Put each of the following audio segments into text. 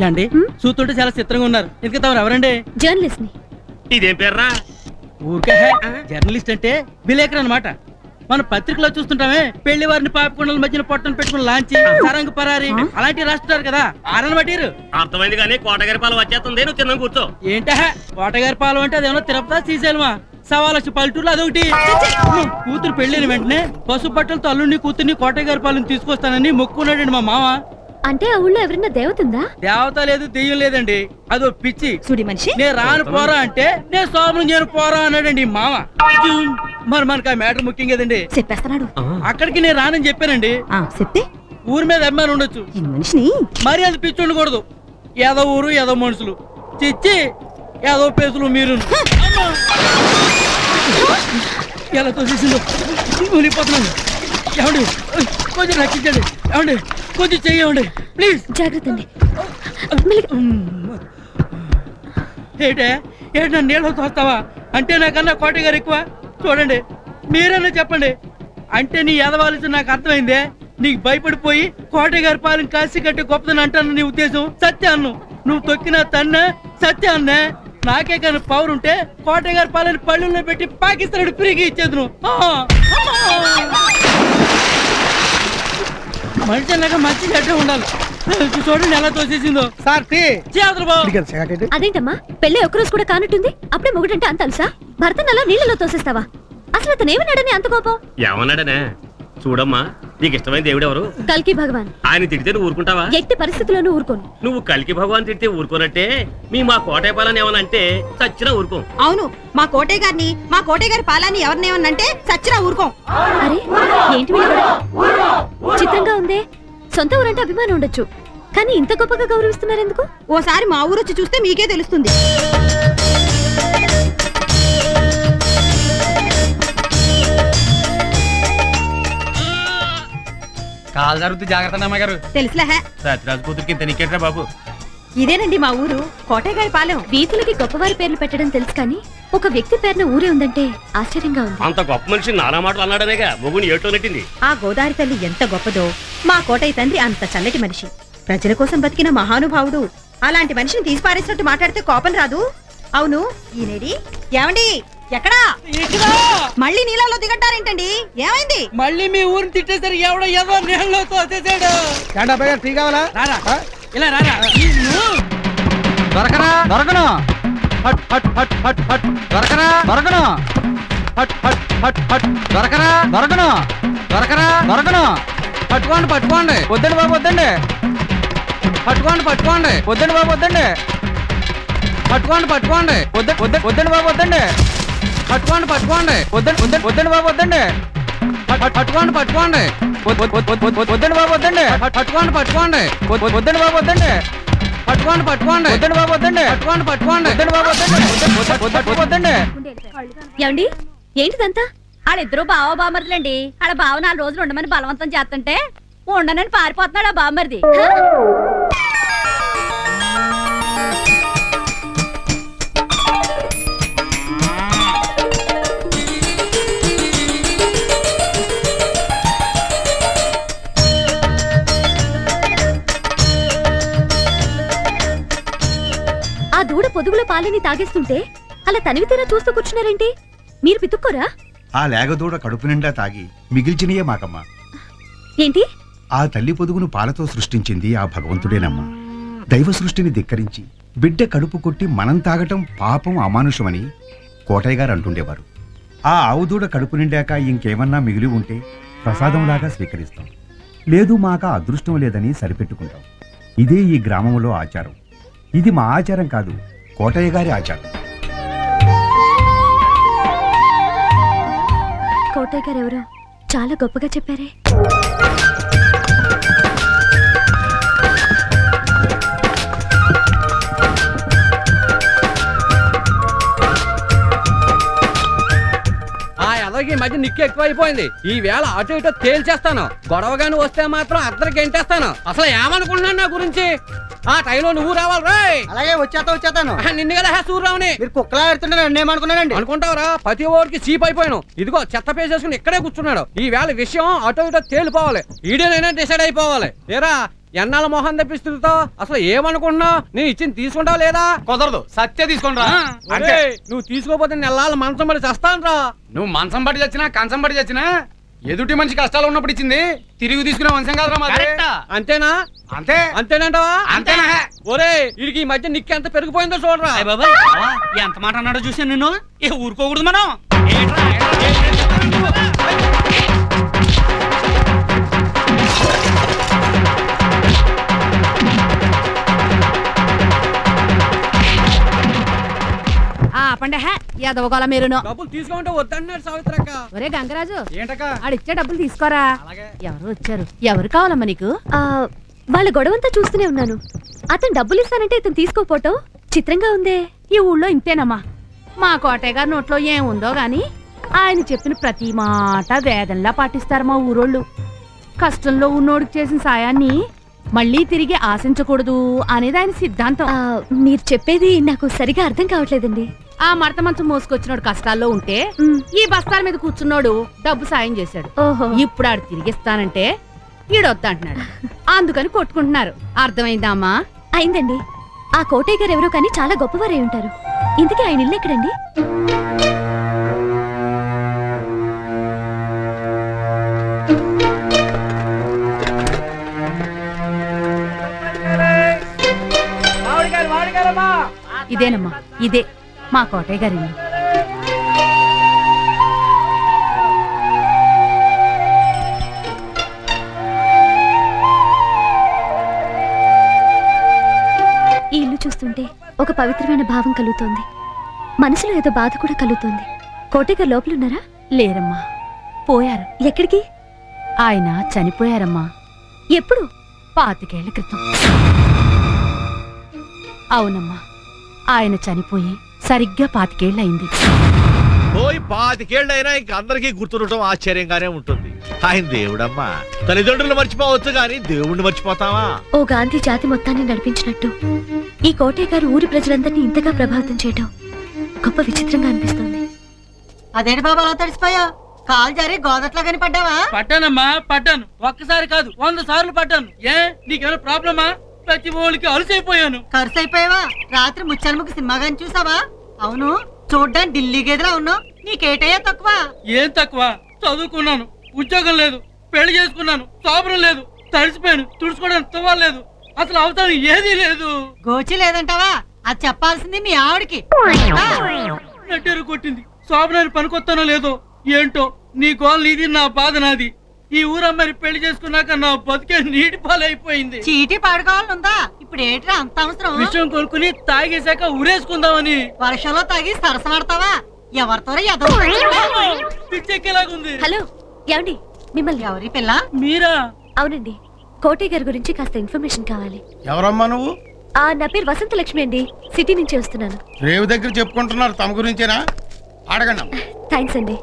అండి చూస్తుంటే చాలా చిత్రంగా ఉన్నారు ఎందుకు తమరు ఎవరండి జర్నలిస్ట్ ని ఇదేం పేర్రా ఊరికే హే, జర్నలిస్ట్ అంటే విలేకరు అనమాట మన పత్రికలో చూస్తుంటామే పెళ్లి వారిని పాపకొండల మధ్యన పొట్టను పెట్టుకుని లాంచి సరంగు పరారి అలాంటివి రాస్తుంటారు కదా ఆరని బట్టిరు అర్థమైంది కానీ కోటగారి పాలు వచ్చేస్తుంది నువ్వు తిన్నాం కూర్చో ఏంటా కోటగారి పాలెం అంటే అదేమన్నా తిరుపతి శ్రీశైలమా సవా లక్ష పల్లెటూరులో అదొకటి అమ్మో, కూతురు పెళ్ళిన వెంటనే పసుపు బట్టలతో అల్లుడిని కూతుర్ని కోటగారి పాలెం తీసుకొస్తానని మొక్కున్నాడండి మా మామ అంటే ఆ ఊళ్ళో ఎవరైనా దేవత ఉందా దేవత లేదు దెయ్యం లేదండి అదో పిచ్చి సుడి మనిషి నేను రాను పోరా అంటే నేను సోమను నేను పోరా అన్నాడండి ఈ మామ జూమ్. మరి మనకు ఆ మ్యాటర్ ముఖ్యం కదండి చెప్పేస్తున్నాడు అక్కడికి నేను రానని చెప్పానండి ఆ చెప్తే ఊరి మీద అభిమానం ఉండొచ్చు ఈ మనిషిని మరి అది పిచ్చి ఉండకూడదు ఏదో ఊరు ఏదో మనుషులు చిచ్చి ఏదో పేసులు మీరు ఎలా తోసేసిందో మునిగిపోతున్నాను ఏమండి కొంచెం రక్షించండి ఏమండి కొంచెం చెయ్యండి ప్లీజ్ జాగ్రత్త అండి మెల్లిగా. ఏటే ఏంటి నన్ను నీళ్ళతో తోస్తావా అంటే నాకన్నా కోట గారు ఎక్కువ చూడండి మీరన్నా చెప్పండి అంటే నీ ఎదవాల్సి నాకు అర్థమైందే నీకు భయపడిపోయి కోట గారి పాలన కాసి కట్టి గొప్పదని అంటాను నీ ఉద్దేశం సత్యాన్ను నువ్వు తొక్కిన తన్న సత్యాన్నే నాకే కానీ పవర్ ఉంటే కోట గారి పాలన పళ్ళుల్లో పెట్టి పాకిస్తాన్ ఫ్రీగా ఇచ్చేది మనిషి అన్నాక మంచి చెడ్డ ఉండాలి చూడండి ఎలా తోసేసిందో సార్ చేతులు బాబు అదేంటమ్మా పెళ్ళి ఒక్కరోజు కూడా కానట్టుంది అప్పుడే మొగుడంటే అంత అలుసా భర్తను అలా నీళ్ళలో తోసేస్తావా అసలు అతను ఏమన్నాడని అంత కోపం ఏమన్నాడనే చూడమ్మా నీకు ఇష్టమైన దేవుడు ఎవరు కల్కి భగవాన్ ఆయన తిడితే నువ్వు ఊరుకుంటావా ఎట్టి పరిస్థితుల్లోనూ ఊరుకోను నువ్వు కలికి భగవాన్ తిడితే ఊరుకోనట్టే మీ మా కోటయ్య పాలని ఏమన్నా అంటే చచ్చినా ఊరుకోం అవును మా కోటయ్య గారిని మా కోటయ్య గారి పాలాన్ని ఎవరినేమన్నంటే సచ్చినా ఊరుకోం అరే ఏంటి వీళ్ళ గొడవ? చిత్రంగా ఉందే సొంత ఊరంటే అభిమానం ఉండొచ్చు కానీ ఇంత గొప్పగా గౌరవిస్తున్నారు ఎందుకు ఓసారి మా ఊరు వచ్చి చూస్తే మీకే తెలుస్తుంది కాలు జరుగుతుంది జాగ్రత్త అమ్మ గారు తెలుసులే హే. సత్యరాజు కూతురికి ఇంత నీకేట్రా బాబు ఇదేనండి మా ఊరు కోటయ్య గారి పాలెం వీధులకి గొప్పవారి పేర్లు పెట్టడం తెలుసు కానీ ఒక వ్యక్తి పేరున ఊరే ఉందంటే ఆశ్చర్యంగా ఉంది అంత గొప్ప మనిషి నానా మాటలు అన్నాడనేగా మొగుని ఏటో నెట్టింది ఆ గోదావరి తల్లి ఎంత గొప్పదో మా కోటయ్య తండ్రి అంత చల్లటి మనిషి ప్రజల కోసం బతికిన మహానుభావుడు అలాంటి మనిషిని తీసి పారేసినట్టు మాట్లాడితే కోపం రాదు అవును ఈనేడి ఏమండి ఎక్కడా మళ్ళీ నీళ్ళలో దిగట్టారేంటండి ఏమైంది మళ్ళీ మీ ఊరిని తిట్టేసరికి ఎవడో ఏదో నీళ్ళలో తోసేసాడు టీ కావాలా రారా ఇలా రారా దొరకనా దొరకను హట్ హట్ హట్ హట్ హట్ దొరకనా దొరకను హట్ హట్ హట్ హట్ దొరకనా దొరకను దొరకనా దొరకను పట్టుకోండి పట్టుకోండి వద్దండి బాబు వద్దండి పట్టుకోండి పట్టుకోండి వద్దండి బాబు వద్దండి పట్టుకోండి పట్టుకోండి వద్ద వద్ద వద్దండి బాబు వద్దండి పట్టుకోండి పట్టుకోండి వద్దండి వద్దండి వద్దండి బాబు వద్దండి పట్- పట్- పట్టుకోండి పట్టుకోండి వద్- వద్- వద్- వద్- వద్- వద్దండి బాబు వద్దండి పట్- పట్టుకోండి పట్టుకోండి వద్- వద్- వద్దండి బాబు వద్దండి పట్టుకోండి పట్టుకోండి వద్దండి బాబు వద్దండి పట్టుకోండి పట్టుకోండి వద్దండి బాబు వద్దండి వద్ద- వద్ద- వద్ద- వద్దండి ఏమండి ఏంటిదంతా వాళ్ళిద్దరూ బావ బామర్దులండి ఆడ బావ నాలుగు రోజులు ఉండమని బలవంతం చేస్తుంటే ఉండనని పారిపోతున్నాడు ఆ బామ్మర్ది ఆ దూడ పొదుగుల పాలని తాగేస్తుంటే అలా తనివి తీరా చూస్తూ కూర్చున్నారేంటి మీరు పితుక్కోరా ఆ లేగదూడ కడుపు నిండా తాగి మిగిల్చినయే మాకమ్మ ఏంటి ఆ తల్లి పొదుగును పాలతో సృష్టించింది ఆ భగవంతుడేనమ్మా దైవ సృష్టిని ధిక్కరించి బిడ్డ కడుపు కొట్టి మనం తాగటం పాపం అమానుషమని కోటయ్య గారు అంటుండేవారు ఆ ఆవుదూడ కడుపు నిండాక ఇంకేమన్నా మిగిలి ఉంటే ప్రసాదంలాగా స్వీకరిస్తాం లేదు మాక అదృష్టం లేదని సరిపెట్టుకుంటాం ఇదే ఈ గ్రామంలో ఆచారం ఇది మా ఆచారం కాదు కోటయ్య గారి ఆచారం కోటయ్య గారు ఎవరో చాలా గొప్పగా చెప్పారే ఆ ఎదకి ఈ మధ్య నిక్కు ఎక్కువ అయిపోయింది ఈ వేళ అటు ఇటు తేల్చేస్తాను గొడవగాని వస్తే మాత్రం అద్దరికి ఎంటేస్తాను అసలు ఏమనుకుంటున్నాను నా గురించి ఆ టైంలో నువ్వు రావాలి రాయ్ అలాగే వచ్చేస్తా వచ్చేస్తాను నిన్ను కదా సూర్రావుని మీరు కుక్కలా ఎడుతుంటే నన్ను ఏమనుకున్నానండి అనుకుంటావురా ప్రతి ఓడికి చీప్ అయిపోయాను ఇదిగో చెత్త పేసేసుకుని ఇక్కడే కూర్చున్నాడు ఈ వేళ విషయం అటు ఇటు తేలిపోవాలి ఈడేనైనా డిసైడ్ అయిపోవాలి ఏరా ఎన్నాళ్ళ మొహం తెప్పిస్తుంటావు అసలు ఏమనుకుంటున్నావు నేను ఇచ్చింది తీసుకుంటావు లేదా కుదరదు సత్య తీసుకుంటా అంతే ఒరేయ్, నువ్వు తీసుకోపోతే నెలల మంచం పడి చస్తాను నువ్వు మంచం పడి చచ్చినా కంచం పడి చచ్చినా ఎదుటి మనిషి కష్టాలు ఉన్నప్పుడు ఇచ్చింది తిరిగి తీసుకునే వంశం కాదురా మాది అంతేనా అంతే అంతేనంటావా అంతేనా ఒరే వీడికి ఈ మధ్య నిక్కి ఎంత పెరిగిపోయిందో చూడరా అయ్య బాబాయ్ బావా, ఎంత మాట అన్నాడో చూసాను నిన్ను ఏ ఊరుకోకూడదు మనం ఏంట్రా? ఆ పండే హే ఎదవగల మీరును డబ్బులు తీసుకుంటే వద్దన్నాడు సావిత్రక్క ఒరే గంగరాజు ఏంటక్క ఆడిచ్చే డబ్బులు తీసుకోరా ఎవరు వచ్చారు ఎవరు కావాలమ్మా నీకు ఆ, వాళ్ళ గొడవంతా చూస్తూనే ఉన్నాను అతను డబ్బులు ఇస్తానంటే ఇతను తీసుకోపోవటం చిత్రంగా ఉందే ఈ ఊళ్ళో ఇంతేనమ్మా మా కోటయ్య గారి నోట్లో ఏముందో గాని ఆయన చెప్పిన ప్రతి మాట వేదంలా పాటిస్తారు మా ఊరోళ్ళు కష్టంలో ఉన్నోడికి చేసిన సాయాన్ని మళ్ళీ తిరిగి ఆశించకూడదు అనేది ఆయన సిద్ధాంతం ఆ, మీరు చెప్పేది నాకు సరిగా అర్థం కావట్లేదండి ఆ మడత మంచం మోసుకొచ్చినోడు కష్టాల్లో ఉంటే మ్, ఈ బస్తాల మీద కూర్చున్నోడు డబ్బు సాయం చేశాడు ఓహో ఇప్పుడు ఆడు తిరిగిస్తానంటే ఈడొద్దంటున్నాడు అందుకని కొట్టుకుంటున్నారు అర్థమైందా అమ్మా అయిందండి ఆ కోటయ్య గారు ఎవరో కానీ చాలా గొప్పవారై ఉంటారు ఇంతకీ ఆయన ఇల్లు ఎక్కడండి ఇదేనమ్మా ఇదే మా కోటయ్య గారి ఇల్లు ఈ ఇల్లు చూస్తుంటే ఒక పవిత్రమైన భావం కలుగుతోంది మనసులో ఏదో బాధ కూడా కలుగుతోంది కోటయ్య గారు లోపల ఉన్నారా లేరమ్మా పోయారు ఎక్కడికి ఆయన చనిపోయారమ్మా ఎప్పుడు పాతికేళ్ల క్రితం అవునమ్మా ఆయన చనిపోయి సరిగ్గా పాతికేళ్ళయింది పోయి పాతికేళ్ళైనా ఇంక అందరికీ గుర్తుండటం ఆశ్చర్యంగానే ఉంటుంది ఆయన దేవుడమ్మా తల్లిదండ్రులు మర్చిపోవచ్చు కానీ దేవుణ్ణి మర్చిపోతావా ఓ గాంధీ జాతి మొత్తాన్ని నడిపించినట్టు ఈ కోటయ్య గారు ఊరి ప్రజలందరినీ ఇంతగా ప్రభావితం చేయటం గొప్ప విచిత్రంగా అనిపిస్తోంది అదేంటి బాబా అలా తడిసిపోయా కాలు జారి గోదట్లో కని పడ్డావా పట్టానమ్మా పట్టాను ఒక్కసారి కాదు వంద సార్లు పట్టాను ఏ నీకేమైనా ప్రాబ్లమా ప్రతి ఓళ్ళకి అలసైపోయాను ఖర్చు అయిపోయావా రాత్రి ముచ్చలముకి సినిమా గాని చూసావా అవును చూడ్డానికి ఢిల్లీ గదిలా ఉన్నావు నీకేటయ్యా తక్కువ ఏం తక్కువ చదువుకున్నాను ఉద్యోగం లేదు పెళ్లి చేసుకున్నాను సోపరం లేదు తడిసిపోయాను తుడుచుకోవడానికి తువ్వలేదు అసలు అవసరం ఏదీ లేదు గోచి లేదంటావా అది చెప్పాల్సింది మీ ఆవిడకి నెట్టేరు కొట్టింది శోభనాన్ని పనికొత్తానో లేదో ఏంటో నీ గోల్ నీది నా బాధ నాది ఈ ఊరమ్మని పెళ్లి చేసుకున్నాక నా బతికే నీటి పాలైపోయింది చీటీ పాడుకోవాలనుందా ఇప్పుడు ఏంట్రా అంత అవసరం విషయం కొనుక్కుని తాగేశాక ఉరేసుకుందామని వర్షంలో తాగి సరసమాడతావా ఎవరితో ఎదో పిచ్చెక్కేలాగుంది హలో ఏమండి మిమ్మల్ని ఎవరి పిల్ల మీరా అవునండి కోటయ్య గారి గురించి కాస్త ఇన్ఫర్మేషన్ కావాలి ఎవరమ్మా నువ్వు ఆ నా పేరు వసంత లక్ష్మి అండి సిటీ నుంచి వస్తున్నాను రేవు దగ్గర చెప్పుకుంటున్నారు తమ గురించేనా అడగండి అమ్మా. థ్యాంక్స్ అండి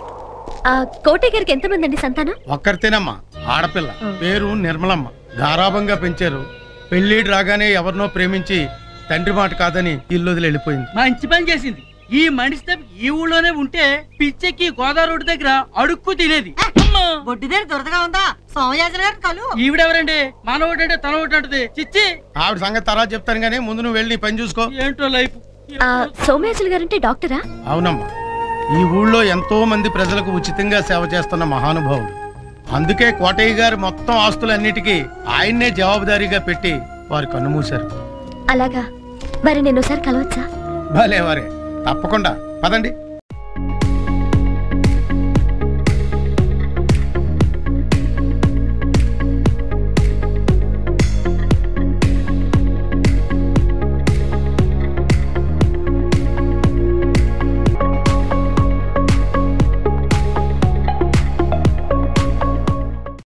ఆ కోటయ్య గారికి ఎంతమంది అండి సంతానం ఒక్కరితేనమ్మా ఆడపిల్ల పేరు నిర్మలమ్మ గారాభంగా పెంచారు పెళ్ళిడు రాగానే ఎవరినో ప్రేమించి తండ్రి మాట కాదని ఇల్లు వదిలి వెళ్ళిపోయింది మంచి పని చేసింది ఈ మనిషి తప్ప ఈ ఊళ్ళోనే ఉంటే పిచ్చెక్కి గోదావరి రోడ్డు దగ్గర అడుక్కు తినేది అమ్మా! బొడ్డు దగ్గర దురదగా ఉందా సోమయాజుల గారిని కలు ఈవిడెవరండి మన ఒకటంటే తన ఒకటి అంటది చిచ్చి ఆవిడ సంగతి తర్వాత చెప్తాను కానీ ముందు నువ్వు వెళ్ళి నీ పని చూసుకో ఏంటో లైఫ్ ఆ సోమయాజులు గారంటే డాక్టరా అవునమ్మా ఈ ఊళ్ళో ఎంతో మంది ప్రజలకు ఉచితంగా సేవ చేస్తున్న మహానుభావుడు అందుకే కోటయ్య గారు మొత్తం ఆస్తులన్నిటికీ ఆయన్నే జవాబుదారీగా పెట్టి వారు కన్నుమూశారు అలాగా మరి నేను ఒకసారి కలవచ్చా భలే వారే తప్పకుండా పదండి